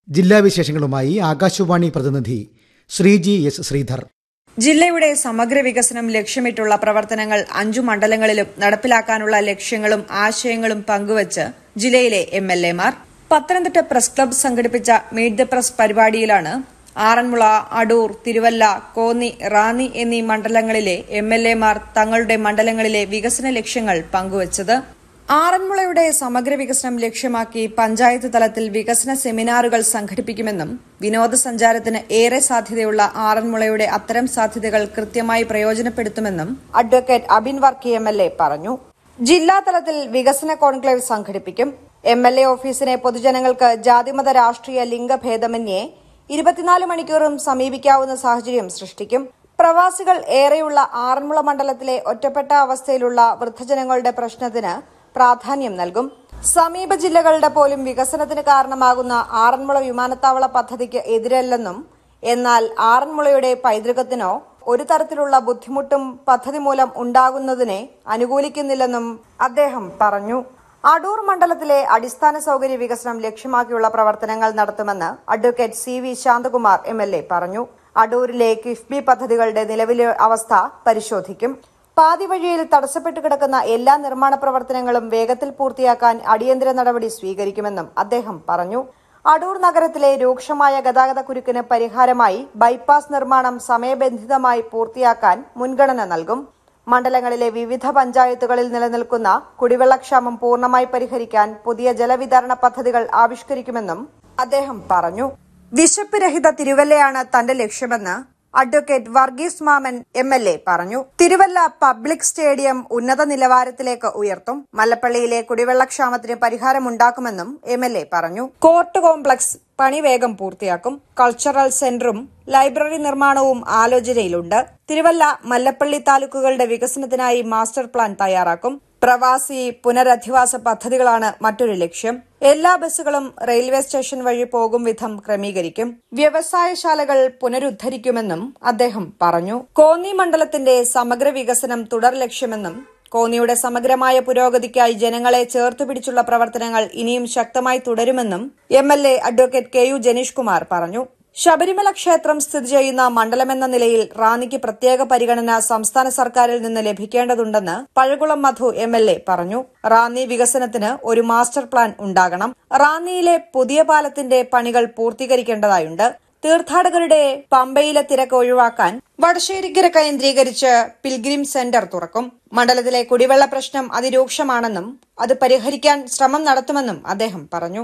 ജില്ലാ വിശേഷങ്ങളുമായി ആകാശവാണി പ്രതിനിധി ശ്രീജി എസ് ശ്രീധർ ജില്ലയുടെ സമഗ്ര വികസനം ലക്ഷ്യമിട്ടുള്ള പ്രവർത്തനങ്ങൾ അഞ്ചു മണ്ഡലങ്ങളിലും നടപ്പിലാക്കാനുള്ള ലക്ഷ്യങ്ങളും ആശയങ്ങളും പങ്കുവച്ച് ജില്ലയിലെ എം എൽ എമാർ പത്തനംതിട്ട പ്രസ് ക്ലബ്ബ് സംഘടിപ്പിച്ച മീറ്റ് ദ പ്രസ് പരിപാടിയിലാണ് ആറന്മുള അടൂർ തിരുവല്ല കോന്നി റാന്നി എന്നീ മണ്ഡലങ്ങളിലെ എം എൽ എമാർ തങ്ങളുടെ മണ്ഡലങ്ങളിലെ വികസന ലക്ഷ്യങ്ങൾ പങ്കുവച്ചത് ആറന്മുളയുടെ സമഗ്ര വികസനം ലക്ഷ്യമാക്കി പഞ്ചായത്ത് തലത്തിൽ വികസന സെമിനാറുകൾ സംഘടിപ്പിക്കുമെന്നും വിനോദസഞ്ചാരത്തിന് ഏറെ സാധ്യതയുള്ള ആറന്മുളയുടെ അത്തരം സാധ്യതകൾ കൃത്യമായി പ്രയോജനപ്പെടുത്തുമെന്നും advocate Abin Varkey M L A പറഞ്ഞു ജില്ലാതലത്തിൽ വികസന കോൺക്ലേവ് സംഘടിപ്പിക്കും എം എൽ എ ഓഫീസിനെ പൊതുജനങ്ങൾക്ക് ജാതിമത രാഷ്ട്രീയ ലിംഗഭേദമന്യേ ഇരുപത്തിനാല് മണിക്കൂറും സമീപിക്കാവുന്ന സാഹചര്യം സൃഷ്ടിക്കും പ്രവാസികൾ ഏറെയുള്ള ആറന്മുള മണ്ഡലത്തിലെ ഒറ്റപ്പെട്ട അവസ്ഥയിലുള്ള വൃദ്ധജനങ്ങളുടെ പ്രശ്നത്തിന് പ്രാധാന്യം നൽകും സമീപ ജില്ലകളുടെ പോലും വികസനത്തിന് കാരണമാകുന്ന ആറന്മുള വിമാനത്താവള പദ്ധതിക്ക് എതിരല്ലെന്നും എന്നാൽ ആറന്മുളയുടെ പൈതൃകത്തിനോ ഒരു തരത്തിലുള്ള ബുദ്ധിമുട്ടും പദ്ധതി മൂലം ഉണ്ടാകുന്നതിനെ അനുകൂലിക്കുന്നില്ലെന്നും അദ്ദേഹം പറഞ്ഞു അടൂർ മണ്ഡലത്തിലെ അടിസ്ഥാന സൌകര്യ വികസനം ലക്ഷ്യമാക്കിയുള്ള പ്രവർത്തനങ്ങൾ നടത്തുമെന്ന് advocate C V Shanthakumar M L A പറഞ്ഞു അടൂരിലെ കിഫ്ബി പദ്ധതികളുടെ നിലവിലെ അവസ്ഥ പരിശോധിക്കും പാതി വഴിയിൽ തടസ്സപ്പെട്ടു കിടക്കുന്ന എല്ലാ നിർമ്മാണ പ്രവർത്തനങ്ങളും വേഗത്തിൽ പൂർത്തിയാക്കാൻ അടിയന്തര നടപടി സ്വീകരിക്കുമെന്നും അദ്ദേഹം പറഞ്ഞു അടൂർ നഗരത്തിലെ രൂക്ഷമായ ഗതാഗത കുരുക്കിന് പരിഹാരമായി ബൈപ്പാസ് നിർമ്മാണം സമയബന്ധിതമായി പൂർത്തിയാക്കാൻ മുൻഗണന നൽകും മണ്ഡലങ്ങളിലെ വിവിധ പഞ്ചായത്തുകളിൽ നിലനിൽക്കുന്ന കുടിവെള്ളക്ഷാമം പൂർണ്ണമായി പരിഹരിക്കാൻ പുതിയ ജലവിതരണ പദ്ധതികൾ ആവിഷ്കരിക്കുമെന്നും അദ്ദേഹം പറഞ്ഞു വിശപ്പ് രഹിത തിരുവല്ലയാണ് തന്റെ ലക്ഷ്യമെന്ന് അഡ്വക്കേറ്റ് വർഗീസ് മാമൻ എം എൽ എ പറഞ്ഞു തിരുവല്ല പബ്ലിക് സ്റ്റേഡിയം ഉന്നത നിലവാരത്തിലേക്ക് ഉയർത്തും മല്ലപ്പള്ളിയിലെ കുടിവെള്ളക്ഷാമത്തിന് പരിഹാരമുണ്ടാക്കുമെന്നും എം എൽ എ പറഞ്ഞു കോർട്ട് കോംപ്ലക്സ് പണി വേഗം പൂർത്തിയാക്കും കൾച്ചറൽ സെന്ററും ലൈബ്രറി നിർമ്മാണവും ആലോചനയിലുണ്ട് തിരുവല്ല മല്ലപ്പള്ളി താലൂക്കുകളുടെ വികസനത്തിനായി മാസ്റ്റർ പ്ലാൻ തയ്യാറാക്കും പ്രവാസി പുനരധിവാസ പദ്ധതികളാണ് മറ്റൊരു ലക്ഷ്യം എല്ലാ ബസ്സുകളും റെയിൽവേ സ്റ്റേഷൻ വഴി പോകും വിധം ക്രമീകരിക്കും വ്യവസായശാലകൾ പുനരുദ്ധരിക്കുമെന്നും അദ്ദേഹം പറഞ്ഞു കോന്നി മണ്ഡലത്തിന്റെ സമഗ്ര വികസനം തുടർ ലക്ഷ്യമെന്നും കോന്നിയുടെ സമഗ്രമായ പുരോഗതിക്കായി ജനങ്ങളെ ചേർത്തുപിടിച്ചുള്ള പ്രവർത്തനങ്ങൾ ഇനിയും ശക്തമായി തുടരുമെന്നും M L A advocate K U Janeesh Kumar പറഞ്ഞു ശബരിമല ക്ഷേത്രം സ്ഥിതി ചെയ്യുന്ന മണ്ഡലമെന്ന നിലയിൽ റാന്നിക്ക് പ്രത്യേക പരിഗണന സംസ്ഥാന സർക്കാരിൽ നിന്ന് ലഭിക്കേണ്ടതുണ്ടെന്ന് Pazhakulam Madhu M L A പറഞ്ഞു റാന്നി വികസനത്തിന് ഒരു മാസ്റ്റർ പ്ലാൻ ഉണ്ടാകണം റാന്നിയിലെ പുതിയ പാലത്തിന്റെ പണികൾ പൂർത്തീകരിക്കേണ്ടതായുണ്ട് തീർത്ഥാടകരുടെ പമ്പയിലെ തിരക്ക് ഒഴിവാക്കാൻ വടശ്ശേരിക്കര കേന്ദ്രീകരിച്ച് പിൽഗ്രിം സെന്റർ തുറക്കും മണ്ഡലത്തിലെ കുടിവെള്ള പ്രശ്നം അതിരൂക്ഷമാണെന്നും അത് പരിഹരിക്കാൻ ശ്രമം നടത്തുമെന്നും അദ്ദേഹം പറഞ്ഞു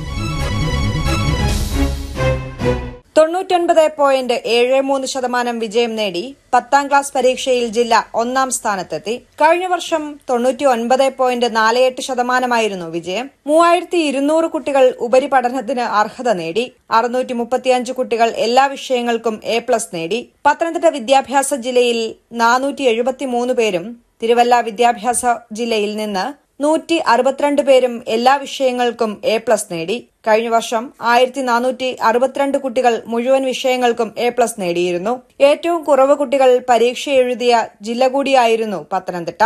തൊണ്ണൂറ്റൊൻപത് പോയിന്റ് ഏഴ് മൂന്ന് ശതമാനം വിജയം നേടി പത്താം ക്ലാസ് പരീക്ഷയിൽ ജില്ല ഒന്നാം സ്ഥാനത്തെത്തി കഴിഞ്ഞ വർഷം തൊണ്ണൂറ്റി ഒൻപത് പോയിന്റ് നാല് എട്ട് ശതമാനമായിരുന്നു വിജയം മൂവായിരത്തി ഇരുന്നൂറ് കുട്ടികൾ ഉപരിപഠനത്തിന് അർഹത നേടി അറുന്നൂറ്റി മുപ്പത്തിയഞ്ച് കുട്ടികൾ എല്ലാ വിഷയങ്ങൾക്കും എ പ്ലസ് നേടി പത്തനംതിട്ട വിദ്യാഭ്യാസ ജില്ലയിൽ നാനൂറ്റി എഴുപത്തിമൂന്ന് പേരും തിരുവല്ല വിദ്യാഭ്യാസ ജില്ലയിൽ നിന്ന് നൂറ്റി അറുപത്തിരണ്ട് പേരും എല്ലാ വിഷയങ്ങൾക്കും എ പ്ലസ് നേടി കഴിഞ്ഞ വർഷം ആയിരത്തി നാനൂറ്റി അറുപത്തിരണ്ട് കുട്ടികൾ മുഴുവൻ വിഷയങ്ങൾക്കും എ പ്ലസ് നേടിയിരുന്നു ഏറ്റവും കുറവ് കുട്ടികൾ പരീക്ഷ എഴുതിയ ജില്ല കൂടിയായിരുന്നു പത്തനംതിട്ട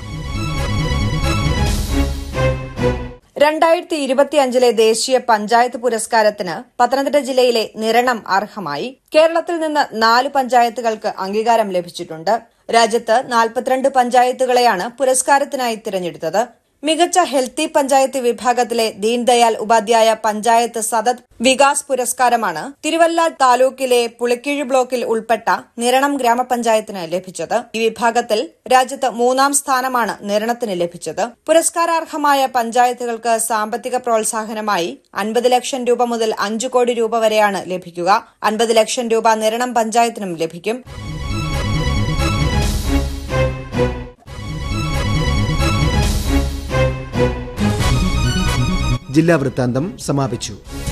രണ്ടായിരത്തി ഇരുപത്തിയഞ്ചിലെ ദേശീയ പഞ്ചായത്ത് പുരസ്കാരത്തിന് പത്തനംതിട്ട ജില്ലയിലെ നിരണം അർഹമായി കേരളത്തിൽ നിന്ന് നാല് പഞ്ചായത്തുകൾക്ക് അംഗീകാരം ലഭിച്ചിട്ടുണ്ട് രാജ്യത്ത് നാൽപ്പത്തിരണ്ട് പഞ്ചായത്തുകളെയാണ് പുരസ്കാരത്തിനായി തിരഞ്ഞെടുത്തത് മികച്ച ഹെൽത്തി പഞ്ചായത്ത് വിഭാഗത്തിലെ ദീൻദയാൽ ഉപാധ്യായ പഞ്ചായത്ത് സതത് വികാസ് പുരസ്കാരമാണ് തിരുവല്ല താലൂക്കിലെ പുളിക്കീഴ് ബ്ലോക്കിൽ ഉൾപ്പെട്ട നിരണം ഗ്രാമപഞ്ചായത്തിന് ലഭിച്ചത് ഈ വിഭാഗത്തിൽ രാജ്യത്ത് മൂന്നാം സ്ഥാനമാണ് നിരണത്തിന് ലഭിച്ചത് പുരസ്കാരാർഹമായ പഞ്ചായത്തുകൾക്ക് സാമ്പത്തിക പ്രോത്സാഹനമായി അൻപത് ലക്ഷം രൂപ മുതൽ അഞ്ചു കോടി രൂപ വരെയാണ് ലഭിക്കുക അൻപത് ലക്ഷം രൂപ നിരണം പഞ്ചായത്തിനും ലഭിക്കും ജില്ലാ വൃത്താന്തം സമാപിച്ചു